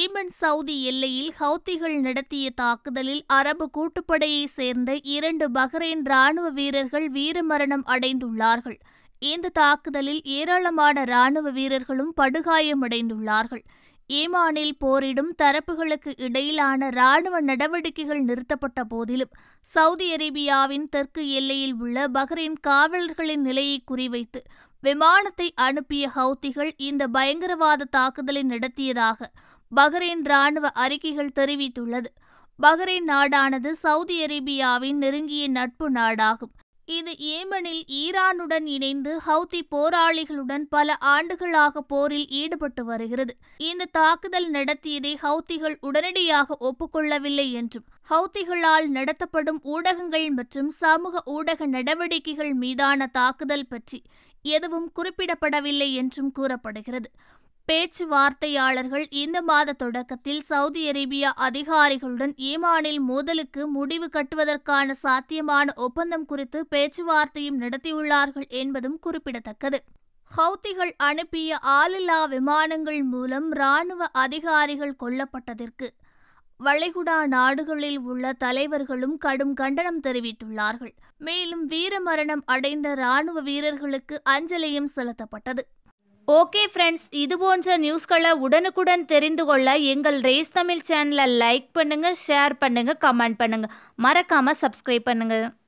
Yemen Saudi எல்லையில் ஹவுத்திகள் நடத்திய தாக்குதலில் அரபு கூட்டுப்படையைச் சேர்ந்த இரண்டு பஹ்ரைன் ராணுவ வீரர்கள் வீரமரணம் அடைந்துள்ளார்கள் இந்த தாக்குதலில் ஏராளமான ராணுவ வீரர்களும் படுகாயமடைந்துள்ளார்கள் ஈமானில் போரிடும் தரப்புகளுக்கு இடையிலான ராணுவ நடவடிக்கைகள் நிறுத்தப்பட்ட போதிலும் சவுதி அரேபியாவின் தெற்கு எல்லையில் உள்ள பஹ்ரைன் காவலர்களின் நிலையை குறிவைத்து விமானத்தை அனுப்பிய ஹவுத்திகள் இந்த பயங்கரவாத தாக்குதலை நடத்தியதாக பஹ்ரைன் ராணுவ அறிக்கைகள் தெரிவித்துள்ளது பஹ்ரைன் நாடானது சவுதி அரேபியாவின் நெருங்கிய நட்பு நாடாகும் இது ஏமனில் ஈரானுடன் இணைந்து ஹவுதி போராளிகளுடன் பல ஆண்டுகளாக போரில் ஈடுபட்டு வருகிறது இந்த தாக்குதல் நடத்தியதை ஹவுத்திகள் உடனடியாக ஒப்புக்கொள்ளவில்லை என்றும் ஹவுத்திகளால் நடத்தப்படும் ஊடகங்கள் மற்றும் சமூக ஊடக நடவடிக்கைகள் மீதான தாக்குதல் பற்றி எதுவும் குறிப்பிடப்படவில்லை என்றும் கூறப்படுகிறது பேச்சுவார்த்தையாளர்கள் இந்த மாத தொடக்கத்தில் சவுதி அரேபியா அதிகாரிகளுடன் ஈமானில் மோதலுக்கு முடிவு கட்டுவதற்கான சாத்தியமான ஒப்பந்தம் குறித்து பேச்சுவார்த்தையும் நடத்தியுள்ளார்கள் என்பதும் குறிப்பிடத்தக்கது ஹவுத்திகள் அனுப்பிய ஆளில்லா விமானங்கள் மூலம் இராணுவ அதிகாரிகள் கொல்லப்பட்டதற்கு வளைகுடா நாடுகளில் உள்ள தலைவர்களும் கடும் கண்டனம் தெரிவித்துள்ளார்கள் மேலும் வீரமரணம் அடைந்த இராணுவ வீரர்களுக்கு அஞ்சலியும் செலுத்தப்பட்டது ஓகே ஃப்ரெண்ட்ஸ் இது போன்ற நியூஸ்களை உடனுக்குடன் தெரிந்து கொள்ள எங்கள் ரேஸ் தமிழ் சேனலை லைக் பண்ணுங்க ஷேர் பண்ணுங்க கமெண்ட் பண்ணுங்க மறக்காம சப்ஸ்கிரைப் பண்ணுங்க